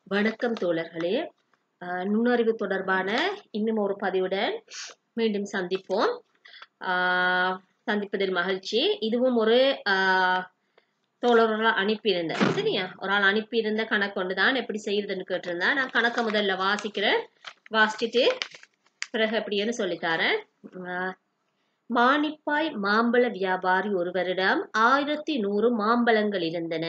வணக்கம் தோழர்களே அஹ் நுண்ணறிவு தொடர்பான இன்னும் ஒரு பதிவுடன் மீண்டும் சந்திப்போம் அஹ் சந்திப்பதில் மகிழ்ச்சி இதுவும் ஒரு அஹ், தோழர்களால் அனுப்பியிருந்தேன் சரியா ஒரு ஆள் அனுப்பியிருந்த கணக்கு கொண்டு தான் எப்படி செய்யறதுன்னு கேட்டிருந்தா நான் கணக்கை முதல்ல வாசிக்கிறேன் வாசிச்சுட்டு பிறகு எப்படின்னு சொல்லித்தரேன் அஹ், மானிப்பாய் மாம்பழ வியாபாரி ஒருவரிடம் ஆயிரத்தி நூறு மாம்பழங்கள் இருந்தன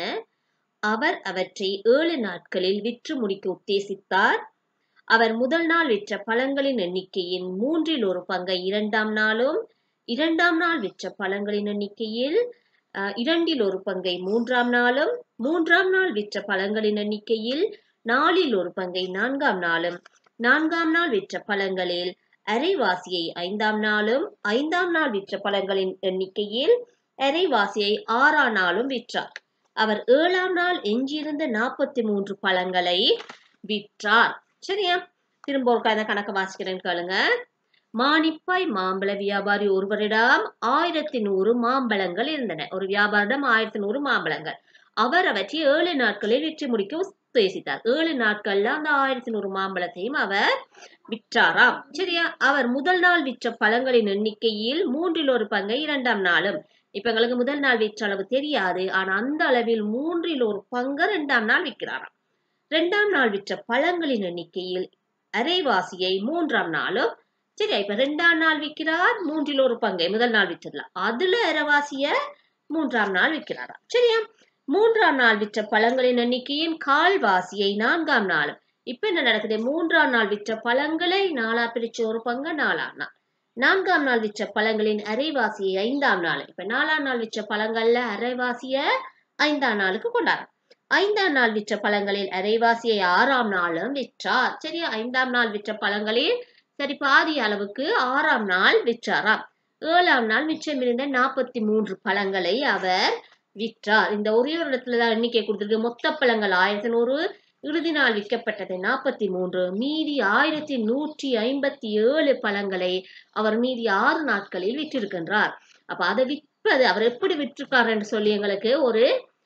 அவர் அவற்றை ஏழு நாட்களில் விற்று முடிக்க உத்தேசித்தார் அவர் முதல் நாள் விற்ற பழங்களின் எண்ணிக்கையின் மூன்றில் ஒரு பங்கை இரண்டாம் நாளும் இரண்டாம் நாள் விற்ற பழங்களின் எண்ணிக்கையில் அஹ், இரண்டில் ஒரு பங்கை மூன்றாம் நாளும் மூன்றாம் நாள் விற்ற பழங்களின் எண்ணிக்கையில் நாலில் ஒரு பங்கை நான்காம் நாளும் நான்காம் நாள் விற்ற பழங்களில் அரைவாசியை ஐந்தாம் நாளும் ஐந்தாம் நாள் விற்ற பழங்களின் எண்ணிக்கையில் அரைவாசியை ஆறாம் நாளும் விற்றார் அவர் ஏழாம் நாள் எஞ்சியிருந்த நாற்பத்தி மூன்று பழங்களை விற்றார் சரியா திரும்ப ஒரு கதை கணக்கு வாசிக்கிறேன்னு கேளுங்க மானிப்பாய் மாம்பழ வியாபாரி ஒருவரிடம் ஆயிரத்தி நூறு மாம்பழங்கள் இருந்தன ஒரு வியாபாரிடம் ஆயிரத்தி நூறு மாம்பழங்கள் அவர் அவற்றை ஏழு நாட்களில் விற்று முடிக்க உத்தேசித்தார் ஏழு நாட்கள்ல அந்த ஆயிரத்தி நூறு மாம்பழத்தையும் அவர் விற்றாராம் சரியா அவர் முதல் நாள் விற்ற பழங்களின் எண்ணிக்கையில் மூன்றில் ஒரு பங்கை இரண்டாம் நாளும் இப்ப எங்களுக்கு முதல் நாள் விற்ற அளவு தெரியாது ஆனா அந்த அளவில் மூன்றில் ஒரு பங்கு இரண்டாம் நாள் விற்கிறாராம் இரண்டாம் நாள் விற்ற பழங்களின் எண்ணிக்கையில் அரைவாசியை மூன்றாம் நாளும் சரியா இப்ப ரெண்டாம் நாள் விற்கிறார் மூன்றில் ஒரு பங்கை முதல் நாள் விற்றதுல அதுல அரைவாசிய மூன்றாம் நாள் விற்கிறாராம் சரியா மூன்றாம் நாள் விற்ற பழங்களின் எண்ணிக்கையின் கால்வாசியை நான்காம் நாளும் இப்ப என்ன நடக்குது மூன்றாம் நாள் விற்ற பழங்களை நாலா பிரிச்சு ஒரு பங்கு நாலாம் நாள் நான்காம் நாள் விற்ற பழங்களின் அரைவாசியை ஐந்தாம் நாள் இப்ப நாலாம் நாள் விற்ற பழங்கள்ல அரைவாசிய ஐந்தாம் நாளுக்கு கொண்டாடுறோம் ஐந்தாம் நாள் விற்ற பழங்களில் அரைவாசியை ஆறாம் நாளும் விற்றார் சரியா ஐந்தாம் நாள் விற்ற பழங்களில் சரி பாதி அளவுக்கு ஆறாம் நாள் விற்றாராம் ஏழாம் நாள் மிச்சம் இருந்த நாற்பத்தி மூன்று பழங்களை அவர் விற்றார் இந்த ஒரே ஒரு இடத்துலதான் எண்ணிக்கை கொடுத்திருக்கு மொத்த பழங்கள் ஆயிரத்தி நூறு இறுதி நாள் விற்கப்பட்டது நாற்பத்தி மூன்று மீதி ஆயிரத்தி நூற்றி ஐம்பத்தி ஏழு பழங்களை அவர் மீதி ஆறு நாட்களில் விற்றிருக்கின்றார் அப்ப அதை விற்பது அவர் எப்படி விற்றிருக்கார் என்று சொல்லி எங்களுக்கு ஒரு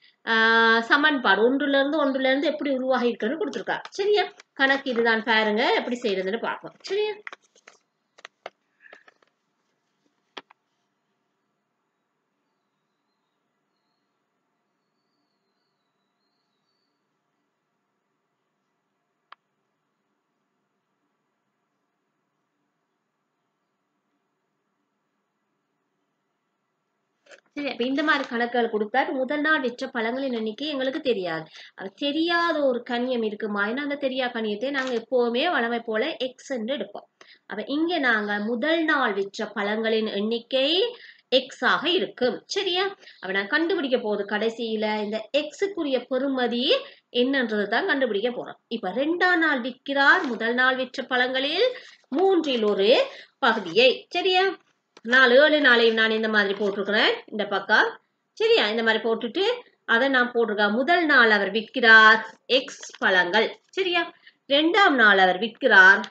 ஆஹ், சமன்பாடு ஒன்றுல இருந்து ஒன்றுல இருந்து எப்படி உருவாகி இருக்குன்னு கொடுத்திருக்கார் சரியா கணக்கு இதுதான் பாருங்க எப்படி செய்யறதுன்னு பார்ப்போம் சரியா சரி அப்ப இந்த மாதிரி கணக்குகள் கொடுத்தா இப்ப முதல் நாள் விற்ற பழங்களின் எண்ணிக்கை எங்களுக்கு தெரியாது அது தெரியாத ஒரு கணியம் இருக்குமா ஏன்னா அந்த தெரியா கணியத்தை நாங்க எப்பவுமே வளமை போல எக்ஸ் என்று எடுப்போம் அப்ப இங்க நாங்க முதல் நாள் விற்ற பழங்களின் எண்ணிக்கை எக்ஸ் ஆக இருக்கும் சரியா அப்ப நான் கண்டுபிடிக்க போகுது கடைசியில இந்த எக்ஸுக்குரிய பெறுமதி என்னன்றது தான் கண்டுபிடிக்க போறோம் இப்ப ரெண்டாம் நாள் விற்கிறார் முதல் நாள் விற்ற பழங்களில் மூன்றில் ஒரு பகுதியை சரியா நாலு ஏழு நாளையும் நான் இந்த மாதிரி போட்டிருக்கிறேன் இந்த பக்கம் சரியா இந்த மாதிரி போட்டுட்டு அதை நான் போட்டிருக்கேன் முதல் நாள் அவர் விற்கிறார் எக்ஸ் பழங்கள் சரியா ரெண்டாம் நாள் அவர் விற்கிறார்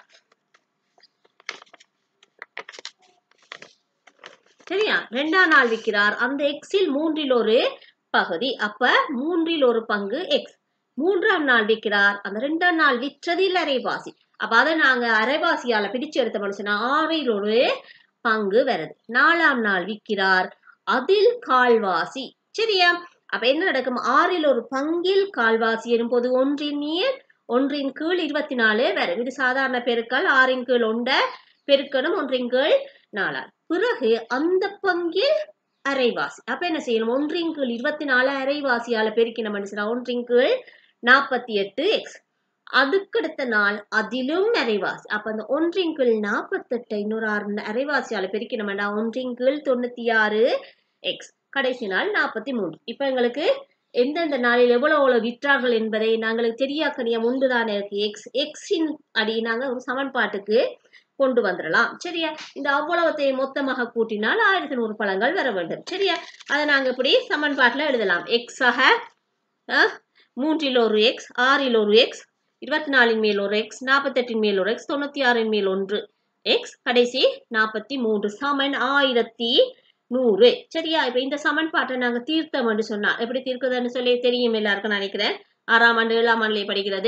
சரியா ரெண்டாம் நாள் விற்கிறார் அந்த எக்ஸில் மூன்றில் ஒரு பகுதி அப்ப மூன்றில் ஒரு பங்கு எக்ஸ் மூன்றாம் நாள் விற்கிறார் அந்த ரெண்டாம் நாள் விற்றதில் அரைவாசி அப்ப அதை நாங்க அரைவாசியால பிடிச்சு எடுத்த மனுஷனா ஆறில் ஒரு பங்கு வருது நாலாம் நாள் விற்கிறார் அதில் கால்வாசி சரியா அப்ப என்ன நடக்கும் ஆறில் ஒரு பங்கில் கால்வாசி எனும்போது ஒன்றின் மேல் ஒன்றின் கீழ் இருபத்தி நாலு வரும் இது சாதாரண பெருக்கல் ஆறின் கீழ் ஒண்ட பெருக்கணும் ஒன்றின் கீழ் நாலால் பிறகு அந்த பங்கில் அரைவாசி அப்ப என்ன செய்யணும் ஒன்றின் கீழ் இருபத்தி நாலு அரைவாசியால பெருக்கின மனுஷனா ஒன்றின் கீழ் நாற்பத்தி எட்டு எக்ஸ் அதுக்கடுத்த நாள் அதிலும் அரைவாசி அப்ப அந்த ஒன்றின் கீழ் நாற்பத்தெட்டை இன்னொரு ஆறு அரைவாசியால பெருக்கினோம்டா ஒன்றின் கீழ் தொண்ணூத்தி ஆறு எக்ஸ் கடைசி நாள் நாற்பத்தி மூன்று இப்ப எங்களுக்கு எந்தெந்த நாளில் எவ்வளவு எவ்வளவு விற்றார்கள் என்பதை நாங்களுக்கு தெரியாக்கணியம் உண்டுதானே இருக்கு எக்ஸ் எக்ஸின் அடி நாங்க ஒரு சமன்பாட்டுக்கு கொண்டு வந்துடலாம் சரியா இந்த அவ்வளவத்தை மொத்தமாக கூட்டினால் ஆயிரத்தி நூறு பழங்கள் வர வேண்டும் சரியா அதை நாங்க இப்படி சமன்பாட்டுல எழுதலாம் எக்ஸாக மூன்றில் ஒரு எக்ஸ் ஆறில் ஒரு எக்ஸ் இருபத்தி நாலின் மேல் ஒரு எக்ஸ் நாற்பத்தெட்டின் மேல் ஒரு எக்ஸ் தொண்ணூத்தி ஆறின் மேல் ஒன்று எக்ஸ் கடைசி நாற்பத்தி மூன்று சமன் ஆயிரத்தி நூறு சரியா இப்ப இந்த சமன்பாட்டை நாங்க தீர்த்தம் என்று சொன்னா எப்படி தீர்க்குதுன்னு சொல்லி தெரியும் எல்லாருக்கும் நினைக்கிறேன் ஆறாம் ஆண்டு ஏழாம் ஆண்டுல படிக்கிறது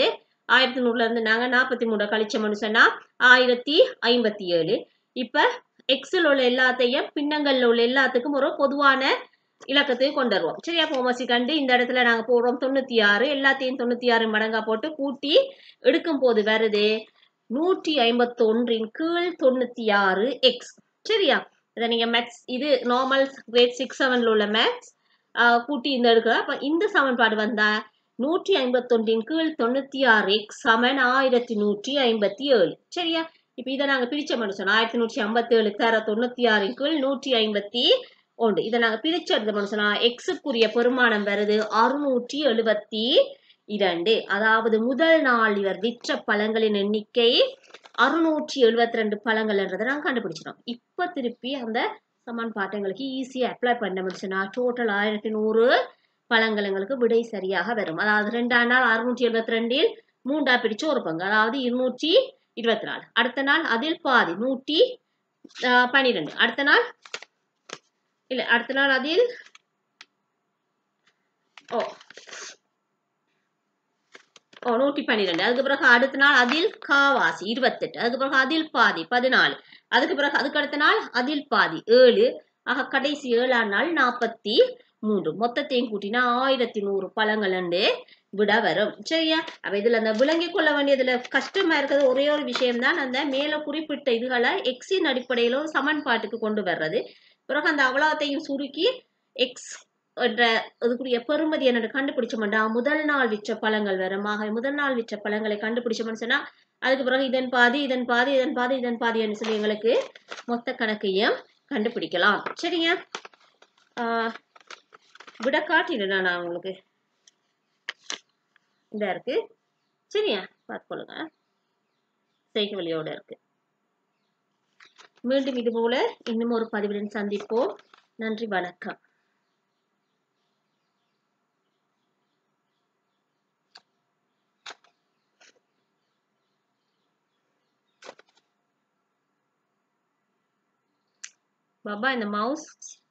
ஆயிரத்தி நூறுல இருந்து நாங்க நாற்பத்தி மூணு கழிச்சோம்னு சொன்னா ஆயிரத்தி ஐம்பத்தி ஏழு இப்ப எக்ஸில் உள்ள எல்லாத்தையும் பின்னங்கள்ல உள்ள எல்லாத்துக்கும் ஒரு பொதுவான இலக்கத்தையும் கொண்டு வருவோம் சரியா போமசி கண்டு இந்த இடத்துல நாங்க போடுறோம் தொண்ணூத்தி ஆறு எல்லாத்தையும் தொண்ணூத்தி ஆறு மடங்கா போட்டு கூட்டி எடுக்கும் போது வருது நூற்றி ஐம்பத்தி ஒன்றின் கீழ் தொண்ணூத்தி ஆறு எக்ஸ் சரியா இதை நீங்க மேக்ஸ் இது நார்மல் கிரேட் சிக்ஸ் செவன்ல உள்ள மேக்ஸ் கூட்டி இந்த எடுக்கலாம் அப்ப இந்த சமன்பாடு வந்தா நூற்றி ஐம்பத்தொன்றின் கீழ் தொண்ணூத்தி ஆறு எக்ஸ் சமன் ஆயிரத்தி நூற்றி ஐம்பத்தி ஏழு சரியா இப்ப இதை நாங்க பிரிச்சோம்னு சொன்னோம் ஆயிரத்தி நூற்றி ஐம்பத்தி ஏழு தர தொண்ணூத்தி ஆறின் கீழ் நூற்றி ஐம்பத்தி ஒன்று இதை நாங்க பிரிச்சு எடுத்தோம்னு சொன்னா எக்ஸுக்குரிய பெருமானம் வருது அறுநூற்றி எழுபத்தி இரண்டு அதாவது முதல் நாள் இவர் விற்ற பழங்களின் எண்ணிக்கை அறுநூற்றி எழுபத்தி ரெண்டு பழங்கள்ன்றதை நாங்க கண்டுபிடிச்சிடும் இப்ப திருப்பி அந்த சமன்பாட்டை எங்களுக்கு ஈஸியா அப்ளை பண்ண முடிச்சுன்னா டோட்டல் ஆயிரத்தி நூறு பழங்கள் எங்களுக்கு விடை சரியாக வரும் அதாவது ரெண்டாம் நாள் அறுநூற்றி எழுபத்தி ரெண்டில் மூண்டா பிரிச்சு ஒரு பங்கு அதாவது இருநூற்றி இருபத்தி நாலு அடுத்த நாள் அதில் பாதி நூற்றி ஆஹ், பன்னிரெண்டு அடுத்த நாள் இல்ல அடுத்த நாள் அதில் ஓ ஓ நூற்றி பன்னிரெண்டு அதுக்கு பிறகு அடுத்த நாள் அதில் காவாசி இருபத்தெட்டு அதுக்கு பிறகு அதில் பாதி பதினாலு அதுக்கு பிறகு அதுக்கு அடுத்த நாள் அதில் பாதி ஏழு ஆக கடைசி ஏழாம் நாள் நாற்பத்தி மூன்று மொத்தத்தையும் கூட்டினா ஆயிரத்தி நூறு பழங்கள் உண்டு விட வரும் சரியா அப்ப இதுல அந்த விளங்கிக் கொள்ள வேண்டியதுல கஷ்டமா இருக்கிறது ஒரே ஒரு விஷயம்தான் அந்த மேல குறிப்பிட்ட இதுகளை எக்ஸின் அடிப்படையில ஒரு சமன்பாட்டுக்கு கொண்டு வர்றது பிறகு அந்த அவ்வளோத்தையும் சுருக்கி எக்ஸ் என்ற இதுக்குரிய பெருமதி என்ன கண்டுபிடிச்சோம்டா முதல் நாள் விற்ற பழங்கள் வரும் ஆக முதல் நாள் விற்ற பழங்களை கண்டுபிடிச்சோம்னு சொன்னா அதுக்கு பிறகு இதன் பாதி இதன் பாதி இதன் பாதி இதன் பாதின்னு சொல்லி எங்களுக்கு மொத்த கணக்கையும் கண்டுபிடிக்கலாம் சரிங்க ஆஹ் விட காட்டிடுறேன் நான் உங்களுக்கு இந்த இருக்கு சரியா பார்த்துக்கொள்ளுங்க செய்கை வழியோட இருக்கு மீண்டும் இது போல இன்னும் ஒரு பதிவுடன் சந்திப்போம் நன்றி வணக்கம் பாபா இந்த மவுஸ்